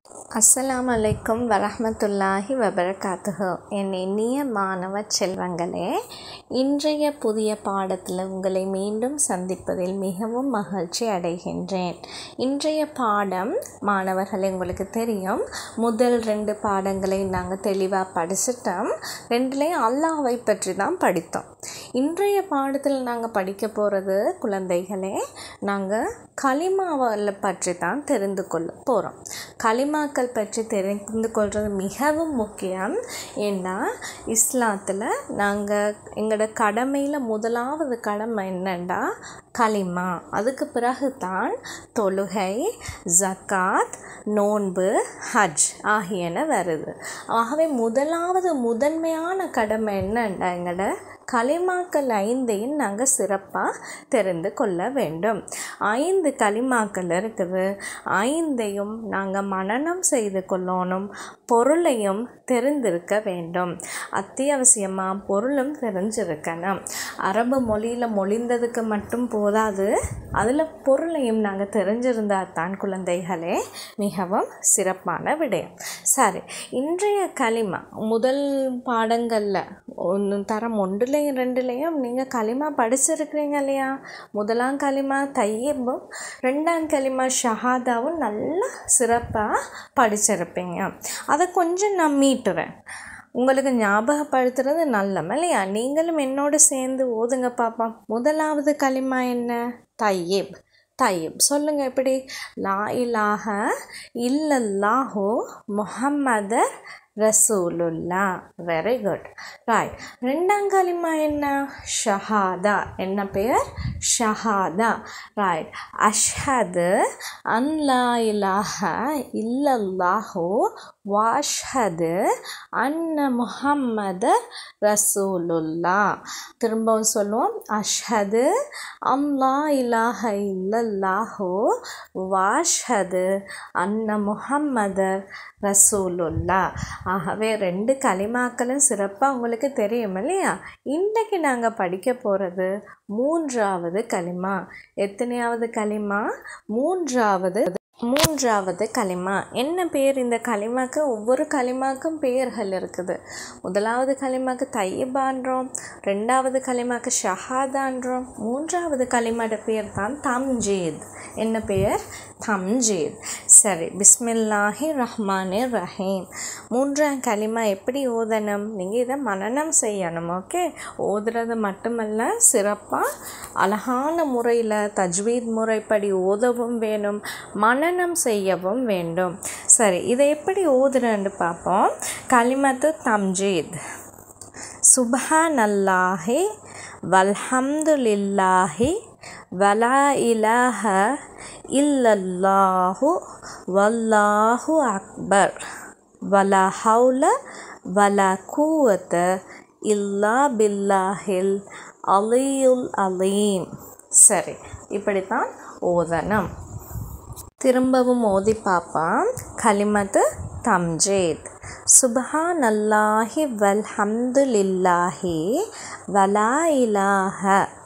அஸ்ஸலாமு அலைக்கும் வரஹ்மத்துல்லாஹி வபரகாத்துஹு என் இனிய மாணவ செல்வங்களே இன்றைய புதிய பாடத்தில் உங்களை மீண்டும் சந்திப்பதில் மிகவும் மகிழ்ச்சி அடைகின்றேன் இன்றைய பாடம் மாணவர்களே உங்களுக்கு தெரியும் முதல் ரெண்டு பாடங்களை நாங்கள் தெளிவாக படிச்சிட்டோம் ரெண்டுலேயும் அல்லாஹ்வை பற்றி தான் படித்தோம் இன்றைய பாடத்தில் நாங்கள் படிக்க போகிறது குழந்தைகளே நாங்கள் களிமாவில் பற்றி தான் தெரிந்து கொள்ள போகிறோம் களிமாக்கள் பற்றி தெரிந்து கொள்வது மிகவும் முக்கியம் ஏன்னா இஸ்லாத்தில் நாங்கள் எங்களோட கடமையில் முதலாவது கடமை என்னண்டா களிமா அதுக்கு பிறகு தான் தொழுகை ஜக்காத் நோன்பு ஹஜ் ஆகியன வருது ஆகவே முதலாவது முதன்மையான கடமை என்னண்டா எங்களோட களிமாக்கள் ஐந்தையும் நாங்கள் சிறப்பாக தெரிந்து கொள்ள வேண்டும் ஐந்து களிமாக்கள் இருக்குது ஐந்தையும் நாங்கள் மனனம் செய்து கொள்ளணும் பொருளையும் தெரிந்திருக்க வேண்டும் அத்தியாவசியமாக பொருளும் தெரிஞ்சிருக்கணும் அரபு மொழியில் மொழிந்ததுக்கு மட்டும் போதாது அதில் பொருளையும் நாங்கள் தெரிஞ்சிருந்தால் தான் குழந்தைகளே மிகவும் சிறப்பான விடயம் சரி இன்றைய களிமா முதல் பாடங்களில் ஒன்று தரம் ஒன்றுலேயும் ரெண்டுலேயும் நீங்கள் களிமா படிச்சிருக்கிறீங்க இல்லையா முதலாம் களிமா தையபும் ரெண்டாம் களிமா ஷஹாதாவும் நல்லா சிறப்பாக படிச்சிருப்பீங்க அதை கொஞ்சம் நான் மீட்டுறேன் உங்களுக்கு ஞாபகப்படுத்துறது நல்லம் இல்லையா நீங்களும் என்னோட சேர்ந்து ஓதுங்க பாப்பா முதலாவது களிமா என்ன தையப் தையப் சொல்லுங்கள் எப்படி லா இலாஹ இல்லல்லாஹு முஹம்மதர் ரசூலுல்லா வெரி குட் ரைட் ரெண்டாம் களிமா என்ன ஷஹாதா என்ன பெயர் ஷஹாதா ரைட் அஷ்ஹது அன்லா இலாஹ இல்லல்லாஹு வாஷ்ஹது அன்ன முஹம்மது ரசூலுல்லா திரும்பவும் சொல்லுவோம் அஷ்ஹது அம்லா இலாஹ இல்லல்லாஹு வாஷ்ஹது அன்ன முஹம்மதர் ரசூலுல்லா ஆகவே ரெண்டு களிமாக்களும் சிறப்பாக உங்களுக்கு தெரியும் இல்லையா இன்றைக்கு நாங்கள் படிக்க போகிறது மூன்றாவது களிமா எத்தனையாவது களிமா மூன்றாவது மூன்றாவது களிமா என்ன பேர் இந்த களிமாக்கு ஒவ்வொரு களிமாக்கும் பெயர்கள் இருக்குது முதலாவது களிமாக்கு தையபான்றோம் ரெண்டாவது களிமாக்கு ஷஹாதான்றோம் மூன்றாவது களிமாட பேர் தான் தம்ஜீத் என்ன பெயர் தம்ஜீத் சரி பிஸ்மில்லாஹி ரஹ்மானே ரஹீம் மூன்றாம் களிமா எப்படி ஓதணும் நீங்கள் இதை மனனம் செய்யணும் ஓகே ஓதுறது மட்டுமல்ல சிறப்பாக அழகான முறையில் தஜ்வீத் முறைப்படி ஓதவும் வேணும் மனனம் செய்யவும் வேண்டும் சரி இதை எப்படி ஓதுறேன்னு பார்ப்போம் களிமத்து தம்ஜீத் சுபஹான் அல்லாஹி வல்ஹம்துலில்லாஹி வலா இலாஹ இல்லல்லாஹு வல்லாஹு அக்பர் வலா ஹவுல வலா கூவத்த இல்லா பில்லாஹில் அலியுல் அலீம் சரி இப்படித்தான் ஓதனம் திரும்பவும் ஓதி பார்ப்பான் கலிமத்து தம்ஜேத் சுபஹான் அல்லாஹி வல்ஹம்துலில்லாஹி வலா இலாஹ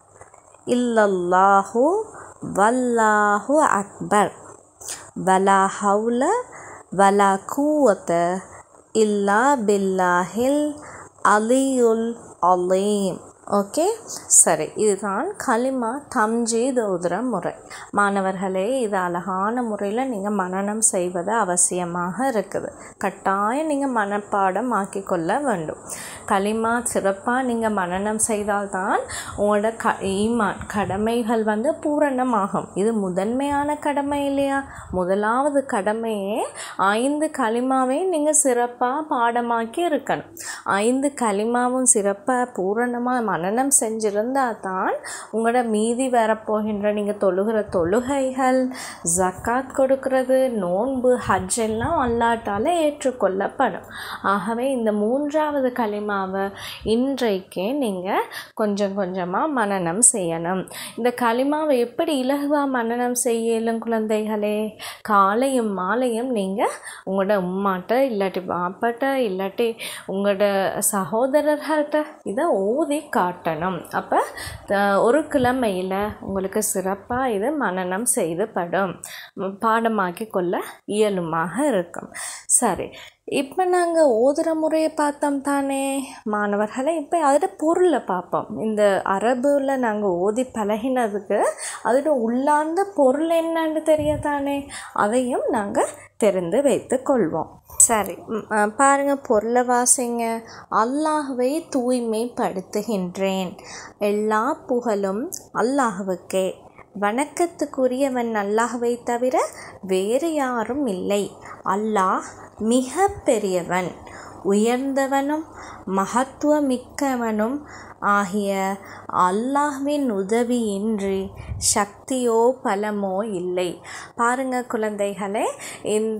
இல்லல்லாஹு வல்லாஹு அக்பர் வலா ஹவுல வலா கூவத்த இல்லா பில்லாஹில் அலியுல் அலீம் ஓகே சரி இதுதான் களிமா தம்ஜீத் ஓதுற முறை மாணவர்களே இது அழகான முறையில் நீங்கள் மனனம் செய்வது அவசியமாக இருக்குது கட்டாயம் நீங்கள் மனப்பாடம் ஆக்கிக்கொள்ள வேண்டும் களிமா சிறப்பாக நீங்கள் மனனம் செய்தால்தான் உங்களோட க ஈமான் கடமைகள் வந்து பூரணமாகும் இது முதன்மையான கடமை இல்லையா முதலாவது கடமையே ஐந்து களிமாவே நீங்கள் சிறப்பாக பாடமாக்கி இருக்கணும் ஐந்து களிமாவும் சிறப்பாக பூரணமாக மனனம் செஞ்சிருந்தால் தான் உங்களோட மீதி வரப்போகின்ற நீங்கள் தொழுகிற தொழுகைகள் ஜக்காத் கொடுக்கறது நோன்பு ஹஜ் எல்லாம் அல்லாட்டால் ஏற்றுக்கொள்ளப்படும் ஆகவே இந்த மூன்றாவது களிமாவை இன்றைக்கே நீங்கள் கொஞ்சம் கொஞ்சமாக மனனம் செய்யணும் இந்த களிமாவை எப்படி இலகுவாக மனனம் செய்யலும் குழந்தைகளே காலையும் மாலையும் நீங்கள் உங்களோட உம்மாட்ட இல்லாட்டி பாப்பாட்ட இல்லாட்டி உங்களோட சகோதரர்கள்ட்ட இதை ஓதி கா காட்டணும் அப்போ ஒரு கிழமையில் உங்களுக்கு சிறப்பாக இது மனனம் செய்துபடும் பாடமாக்கி கொள்ள இயலுமாக இருக்கும் சரி இப்போ நாங்கள் ஓதுகிற முறையை பார்த்தோம் தானே மாணவர்களை இப்போ அதோட பொருளை பார்ப்போம் இந்த அரபுல நாங்கள் ஓதி பழகினதுக்கு அதோட உள்ளார்ந்த பொருள் என்னன்னு தெரியாதானே அதையும் நாங்கள் தெரிந்து வைத்து கொள்வோம் சரி பாருங்கள் பொருளை வாசிங்க அல்லாஹுவை தூய்மைப்படுத்துகின்றேன் எல்லா புகழும் அல்லாஹுவுக்கே வணக்கத்துக்குரியவன் அல்லாஹுவை தவிர வேறு யாரும் இல்லை அல்லாஹ் மிக பெரியவன் உயர்ந்தவனும் மகத்துவமிக்கவனும் ஆகிய அல்லாஹ்வின் உதவியின்றி சக்தியோ பலமோ இல்லை பாருங்க குழந்தைகளே இந்த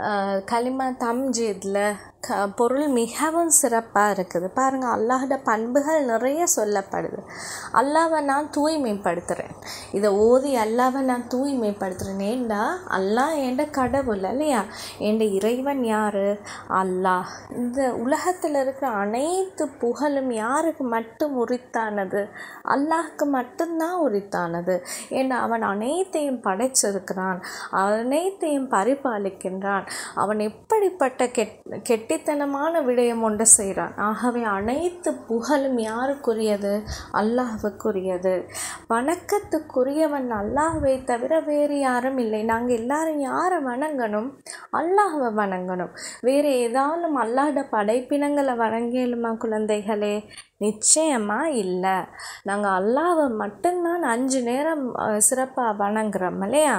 கலிமா தம்ஜீதில் க பொருள் மிகவும் சிறப்பாக இருக்குது பாருங்கள் அல்லாஹோட பண்புகள் நிறைய சொல்லப்படுது அல்லாவை நான் தூய்மைப்படுத்துகிறேன் இதை ஓதி அல்லாவை நான் தூய்மைப்படுத்துகிறேன் ஏண்டா அல்லாஹ் ஏண்ட கடவுள் இல்லையா ஏண்ட இறைவன் யார் அல்லாஹ் இந்த உலகத்தில் இருக்கிற அனைத்து புகழும் யாருக்கு மட்டும் உரித்தானது அல்லாஹுக்கு மட்டும்தான் உரித்தானது ஏன்னா அவன் அனைத்தையும் படைச்சிருக்கிறான் அனைத்தையும் பரிபாலிக்கின்றான் அவன் எப்படிப்பட்ட கெட் கெட்டித்தனமான விடயம் ஒன்று செய்கிறான் ஆகவே அனைத்து புகழும் யாருக்குரியது அல்லாஹுக்குரியது வணக்கத்துக்குரியவன் அல்லாஹுவை தவிர வேறு யாரும் இல்லை நாங்கள் எல்லாரும் யாரை வணங்கணும் அல்லாஹுவை வணங்கணும் வேறு ஏதாலும் அல்லாஹோட படைப்பினங்களை வணங்கலுமா குழந்தைகளே நிச்சயமாக இல்லை நாங்கள் அல்லாவை மட்டும்தான் அஞ்சு நேரம் சிறப்பாக வணங்குறோம் இல்லையா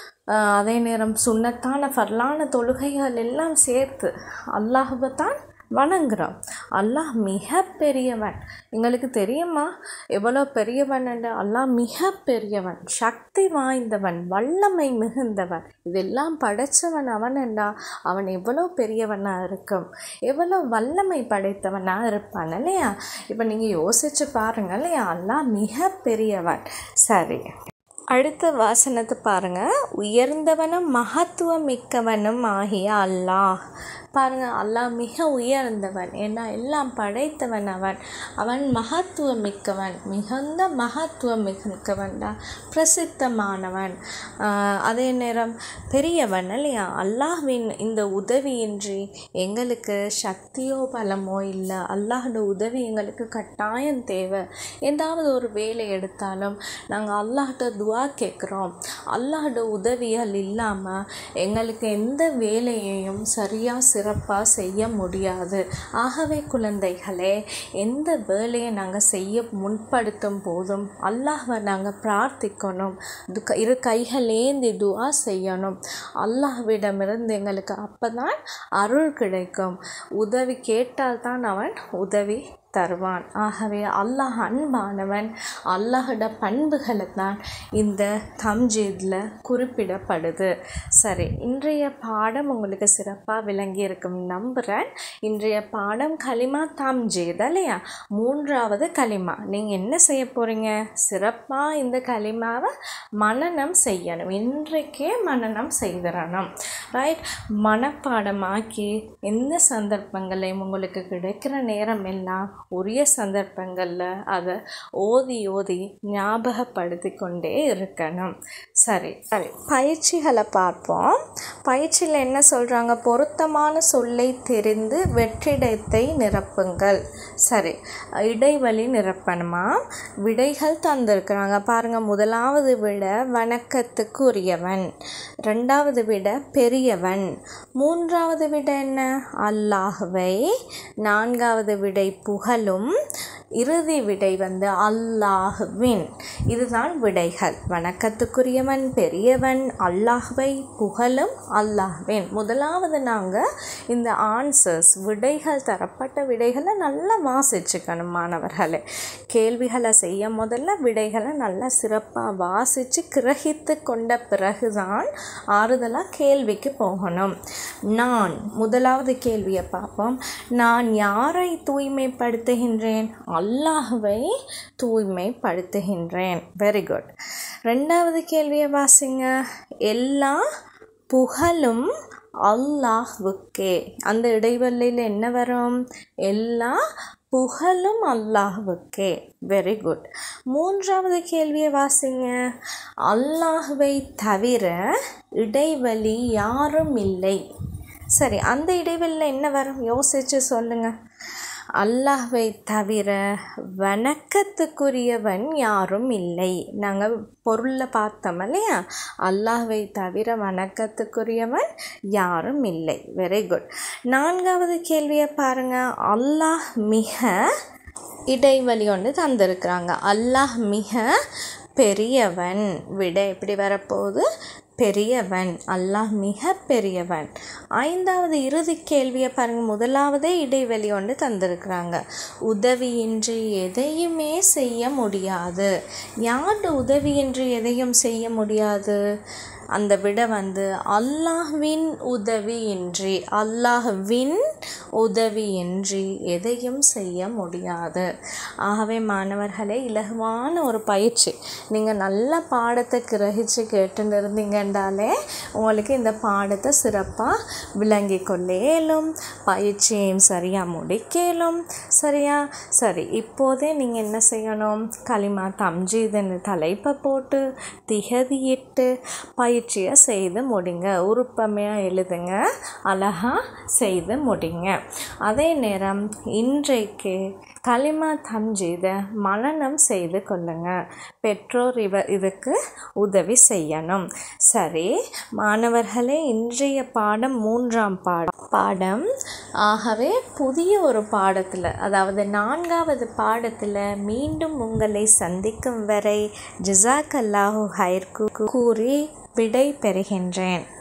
அதே நேரம் சுண்ணத்தான ஃபர்லான தொழுகைகள் எல்லாம் சேர்த்து அல்லாஹுவை தான் வணங்குறோம் அல்லாஹ் மிக பெரியவன் எங்களுக்கு தெரியுமா எவ்வளோ பெரியவன் என்று அல்லாஹ் மிக பெரியவன் சக்தி வாய்ந்தவன் வல்லமை மிகுந்தவன் இதெல்லாம் படைச்சவன் அவன் என்றா அவன் எவ்வளோ பெரியவனாக இருக்கும் எவ்வளோ வல்லமை படைத்தவனாக இருப்பான் இல்லையா இப்போ நீங்கள் யோசிச்சு பாருங்க இல்லையா அல்லாஹ் மிக பெரியவன் சரி அடுத்த வாசனத்தை பாருங்க உயர்ந்தவனும் மகத்துவம் மிக்கவனும் ஆகிய அல்லாஹ் பாருங்க அல்லாஹ் மிக உயர்ந்தவன் ஏன்னா எல்லாம் படைத்தவன் அவன் அவன் மகத்துவம் மிக்கவன் மிகுந்த மகத்துவம் மிக்கவன் தான் பிரசித்தமானவன் அதே நேரம் பெரியவன் இல்லையா அல்லாஹ்வின் இந்த உதவியின்றி எங்களுக்கு சக்தியோ பலமோ இல்லை அல்லாஹோட உதவி எங்களுக்கு கட்டாயம் தேவை ஏதாவது ஒரு வேலை எடுத்தாலும் நாங்கள் அல்லாஹ்கிட்ட துவா கேட்குறோம் அல்லாஹோட உதவிகள் இல்லாமல் எங்களுக்கு எந்த வேலையையும் சரியாக சிறப்பாக செய்ய முடியாது ஆகவே குழந்தைகளே எந்த வேலையை நாங்கள் செய்ய முன்படுத்தும் போதும் அல்லாஹ்வை நாங்கள் பிரார்த்திக்கணும் இரு கைகளேந்தி துவா செய்யணும் அல்லாஹ்விடமிருந்து எங்களுக்கு அப்போ தான் அருள் கிடைக்கும் உதவி கேட்டால்தான் அவன் உதவி தருவான் ஆகவே அல்லாஹ் அன்பானவன் அல்லாஹோட பண்புகளை தான் இந்த தம்ஜீதில் குறிப்பிடப்படுது சரி இன்றைய பாடம் உங்களுக்கு சிறப்பாக விளங்கி இருக்கும் நம்புகிறேன் இன்றைய பாடம் களிமா தம்ஜீத் இல்லையா மூன்றாவது களிமா நீங்கள் என்ன செய்ய போகிறீங்க சிறப்பாக இந்த களிமாவை மனனம் செய்யணும் இன்றைக்கே மனனம் செய்திடணும் ரைட் மனப்பாடமாக்கி எந்த சந்தர்ப்பங்களையும் உங்களுக்கு கிடைக்கிற நேரம் எல்லாம் உரிய சந்தர்ப்பங்களில் அதை ஓதி ஓதி ஞாபகப்படுத்தி கொண்டே இருக்கணும் சரி சரி பயிற்சிகளை பார்ப்போம் பயிற்சியில் என்ன சொல்கிறாங்க பொருத்தமான சொல்லை தெரிந்து வெற்றிடத்தை நிரப்புங்கள் சரி இடைவெளி நிரப்பணுமா விடைகள் தந்திருக்கிறாங்க பாருங்கள் முதலாவது விட வணக்கத்துக்கு உரியவன் ரெண்டாவது விட பெரியவன் மூன்றாவது விட என்ன அல்லாஹுவை நான்காவது விடை புகழும் இறுதி விடை வந்து அல்லாஹுவின் இதுதான் விடைகள் வணக்கத்துக்குரியவன் பெரியவன் அல்லாஹுவை புகழும் அல்லாஹ்வின் முதலாவது நாங்கள் இந்த ஆன்சர்ஸ் விடைகள் தரப்பட்ட விடைகளை நல்லா வாசிச்சுக்கணும் மாணவர்களே கேள்விகளை செய்ய முதல்ல விடைகளை நல்லா சிறப்பாக வாசித்து கிரகித்து கொண்ட பிறகுதான் ஆறுதலாக கேள்விக்கு போகணும் நான் முதலாவது கேள்வியை பார்ப்போம் நான் யாரை தூய்மைப்படுத்துகின்றேன் அல்லாஹுவை தூய்மைப்படுத்துகின்றேன் வெரி குட் ரெண்டாவது கேள்வியை வாசிங்க எல்லா புகழும் அல்லாஹ்வுக்கே அந்த இடைவெளியில் என்ன வரும் எல்லா புகழும் அல்லாஹ்வுக்கே வெரி குட் மூன்றாவது கேள்வியை வாசிங்க அல்லாஹ்வை தவிர இடைவெளி யாரும் இல்லை சரி அந்த இடைவெளியில் என்ன வரும் யோசிச்சு சொல்லுங்க அல்லாஹ்வை தவிர வணக்கத்துக்குரியவன் யாரும் இல்லை நாங்கள் பொருளில் பார்த்தோம் இல்லையா அல்லாஹ்வை தவிர வணக்கத்துக்குரியவன் யாரும் இல்லை வெரி குட் நான்காவது கேள்வியை பாருங்க அல்லாஹ் மிக இடைவெளி ஒன்று தந்திருக்கிறாங்க அல்லாஹ் மிக பெரியவன் விட எப்படி வரப்போகுது பெரியவன் அல்லாஹ் மிக பெரியவன் ஐந்தாவது இறுதி கேள்வியை பாருங்க முதலாவதே இடைவெளி ஒன்று தந்திருக்கிறாங்க உதவியின்றி எதையுமே செய்ய முடியாது யார் உதவியின்றி எதையும் செய்ய முடியாது அந்த விட வந்து அல்லாஹ்வின் உதவியின்றி அல்லாஹ்வின் உதவியின்றி எதையும் செய்ய முடியாது ஆகவே மாணவர்களே இலகுவான ஒரு பயிற்சி நீங்கள் நல்ல பாடத்தை கிரகிச்சு கேட்டுன்னு இருந்தீங்கன்றாலே உங்களுக்கு இந்த பாடத்தை சிறப்பாக விளங்கி கொள்ளேலும் பயிற்சியையும் சரியாக முடிக்கலும் சரியா சரி இப்போதே நீங்கள் என்ன செய்யணும் களிமா தம்ஜீதுன்னு தலைப்பை போட்டு திகதியிட்டு பயிற்சியை செய்து முடிங்க உருப்பமையாக எழுதுங்க அழகாக செய்து முடிங்க அதே நேரம் இன்றைக்கு களிமா தம்ஜீத மனனம் செய்து கொள்ளுங்க பெற்றோர் இவ இதுக்கு உதவி செய்யணும் சரி மாணவர்களே இன்றைய பாடம் மூன்றாம் பாடம் பாடம் ஆகவே புதிய ஒரு பாடத்தில் அதாவது நான்காவது பாடத்தில் மீண்டும் உங்களை சந்திக்கும் வரை ஜிசாக் அல்லாஹு ஹைர் கூறி விடை பெறுகின்றேன்